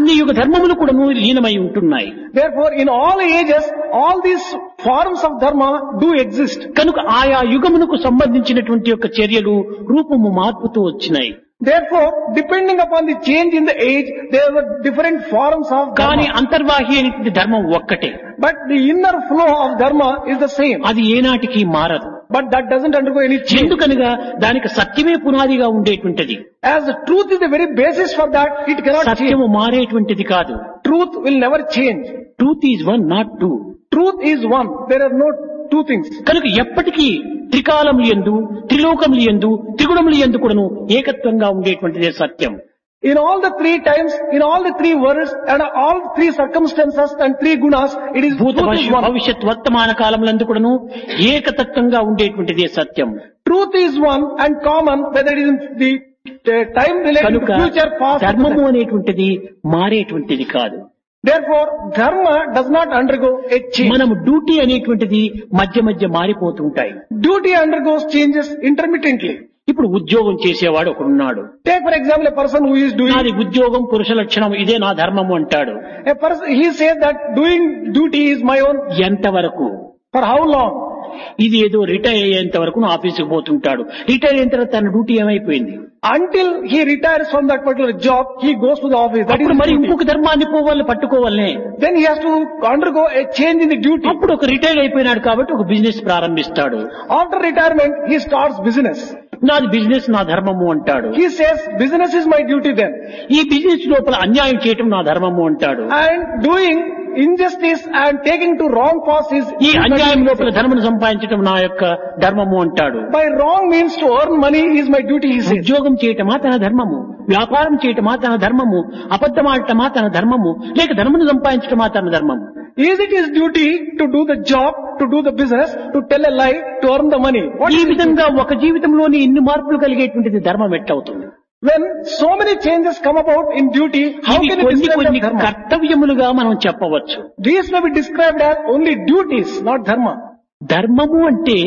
అన్ని యుగ ధర్మములు కూడా లీనమై ఉంటున్నాయి Therefore, in all ages, all these forms of dharma do exist. కనుక ఆయా యుగమునకు సంబంధించినటువంటి యొక్క చర్యలు రూపము మార్పుతూ వచ్చినాయి Therefore, depending upon the change in the age, there were different forms of కానీ dharma. అంతర్వాహి అనేటువంటి ధర్మం ఒక్కటే But the inner flow of dharma is the same. అది ఏనాటికి మారదు But that doesn't undergo any change. ఎందుకనగా దానికి సత్యమే పునాదిగా ఉండేటువంటిది As the truth is the very basis for that, it cannot change. సత్యము మారేటువంటిది కాదు Truth will never change. Truth is one not two Truth is one. There are no two things. కనుక ఎప్పటికీ త్రికాలములు ఎందు త్రిలోకములు ఎందు త్రిగుణములు ఎందు కూడాను ఏకత్వంగా ఉండేటువంటిదే సత్యం In all the three times, in all the three worlds, and all three circumstances and three gunas, it is భూత truth is భవిష్య- one. భవిష్యత్ వర్తమాన కాలములందు కూడాను ఏకతత్వంగా ఉండేటువంటిదే సత్యం Truth is one and common, whether it is in the uh, time related కనుక to future, past, or ధర్మము present. అనేటువంటిది మారేటువంటిది కాదు Therefore, dharma does not undergo a change. మనం డ్యూటీ అనేటువంటిది మధ్య మధ్య మారిపోతూ ఉంటాయి Duty undergoes changes intermittently. ఇప్పుడు ఉద్యోగం చేసేవాడు ఒకడున్నాడు Take for example a person who is doing, నాది ఉద్యోగం పురుష లక్షణం ఇదే నా ధర్మము అంటాడు a person, he says that doing duty is my own. ఎంతవరకు For how long? ఇది ఏదో రిటైర్ అయ్యేంత వరకు నా ఆఫీసుకు పోతుంటాడు రిటైర్ అయిన తర్వాత తన డ్యూటీ ఏమైపోయింది Until he retires from that particular job, he goes to the office. That is అప్పుడు his మరి duty. ఇంకొక ధర్మాన్ని పోవాలి పట్టుకోవాలనే Then he has to undergo a change in the duty. అప్పుడు ఒక రిటైర్ అయిపోయినాడు కాబట్టి ఒక బిజినెస్ ప్రారంభిస్తాడు After retirement, he starts business. నాది బిజినెస్ నా ధర్మము అంటాడు He says, business is my duty then. ఈ బిజినెస్ లోపల అన్యాయం చేయటం నా ధర్మము అంటాడు And doing injustice and taking to wrong paths is ఈ అన్యాయం లోపల ధర్మను సంపాదించటం నా యొక్క ధర్మము అంటాడు by wrong means to earn money is my duty, he says. ఉద్యోగం చేయటమా తన ధర్మము వ్యాపారం చేయటమా తన ధర్మము అబద్ధమాడటమా తన ధర్మము లేక ధర్మను సంపాదించటమా తన ధర్మము Is it his duty to do the job, to do the business, to tell a lie, to earn the money? What ఈ is it? విధంగా ఒక జీవితంలోని ఇన్ని మార్పులు కలిగేటువంటిది ధర్మం ఎట్లవుతుంది When so many changes come about in duty, how ఇవి can it కొన్ని describe కొన్ని as dharma? కర్తవ్యములుగా మనం చెప్పవచ్చు These may be described as only duties, not dharma. ధర్మము అంటే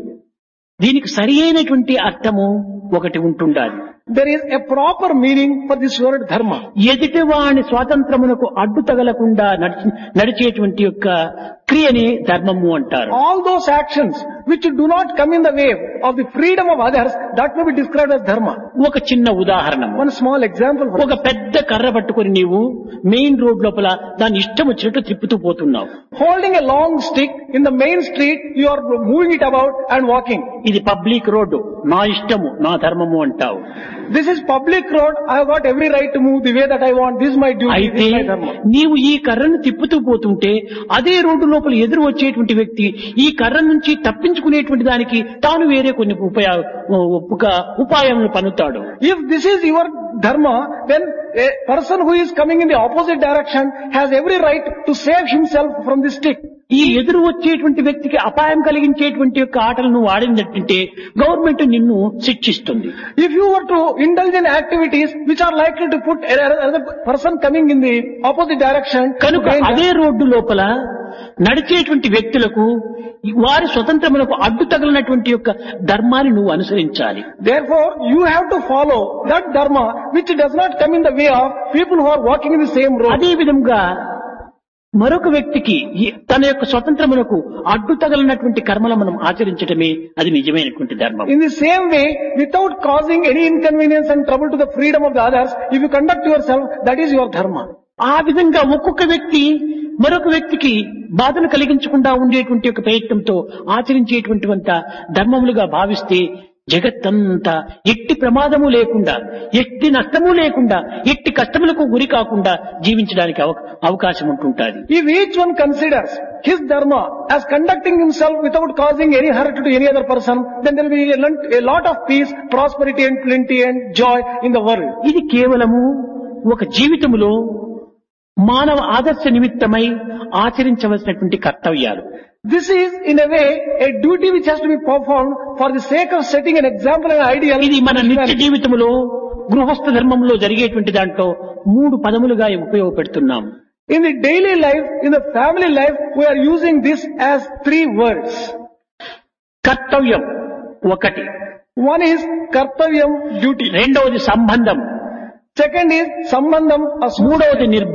దీనికి సరి అయినటువంటి అర్థము ఒకటి ఉంటుండాలి There is a proper meaning for this word dharma. ఎదుటివాని స్వాతంత్రమునకు అడ్డు తగలకుండా నడిచి నడిచేటువంటి యొక్క క్రియని ధర్మము అంటారు All those actions which do not come in the way of the freedom of others, that may be described as dharma. ఒక చిన్న ఉదాహరణ One small example for ఒక పెద్ద కర్ర పట్టుకొని నీవు మెయిన్ రోడ్ లోపల దాని ఇష్టం వచ్చినట్టు తిప్పుతూ పోతున్నావు holding a long stick in the main street, you are moving it about and walking. ఇది పబ్లిక్ రోడ్డు నా ఇష్టము నా ధర్మము అంటావు This is public road. I have got every right to move the way that I want. This is my duty. This అయితే is my dharma. నీవు ఈ కర్రను తిప్పుతూ పోతుంటే అదే రోడ్డు లోపల ఎదురు వచ్చేటువంటి వ్యక్తి ఈ కర్ర నుంచి తప్పించుకునేటువంటి దానికి తాను వేరే కొన్ని ఉపయా ఒక ఉపాయం పన్నుతాడు If this is your dharma, then a person who is coming in the opposite direction has every right to save himself from the stick. ఈ ఎదురు వచ్చేటువంటి వ్యక్తికి అపాయం కలిగించేటువంటి యొక్క ఆటలు నువ్వు ఆడినట్టుంటే గవర్నమెంట్ నిన్ను శిక్షిస్తుంది If you were to indulge in activities which are likely to put another person coming in the opposite direction, to కనుక danger, అదే రోడ్డు లోపల నడిచేటువంటి వ్యక్తులకు వారి స్వతంత్రములకు అడ్డు తగిలినటువంటి యొక్క ధర్మాన్ని నువ్వు అనుసరించాలి therefore you have to follow that dharma which does not come in the way of people who are walking in the same road. అదే విధంగా మరొక వ్యక్తికి ఈ- తన యొక్క స్వతంత్రమునకు అడ్డు తగలినటువంటి కర్మలు మనం ఆచరించడమే అది నిజమైనటువంటి ధర్మం In the same way, without causing any inconvenience and trouble to the freedom of the others, if you conduct yourself, that is your dharma. ఆ విధంగా ఒక్కొక్క వ్యక్తి మరొక వ్యక్తికి బాధను కలిగించకుండా ఉండేటువంటి ఒక ప్రయత్నంతో ఆచరించేటువంటి వంత ధర్మములుగా భావిస్తే జగత్తంతా ఎట్టి ప్రమాదము లేకుండా ఎట్టి నష్టము లేకుండా ఎట్టి కష్టములకు గురి కాకుండా జీవించడానికి అవ- అవకాశం ఉంటుంటాది If each one considers his dharma as conducting himself without causing any hurt to any other person, then there will be a lot- a lot of peace, prosperity and plenty and joy in the world. ఇది కేవలము ఒక జీవితములో మానవ ఆదర్శ నిమిత్తమై ఆచరించవలసినటువంటి కర్తవ్యాలు This is, in a way, a duty which has to be performed for the sake of setting an example and ideal. ఇది మన నిత్య జీవితంలో గృహస్థ ధర్మంలో జరిగేటువంటి దాంట్లో మూడు పదములుగా ఉపయోగపెడుతున్నాం In the daily life, in the family life, we are using this as three words. కర్తవ్యం ఒకటి One is kartavyam, duty. రెండవది సంబంధం Second is sambandham, association. మూడవది నిర్బంధం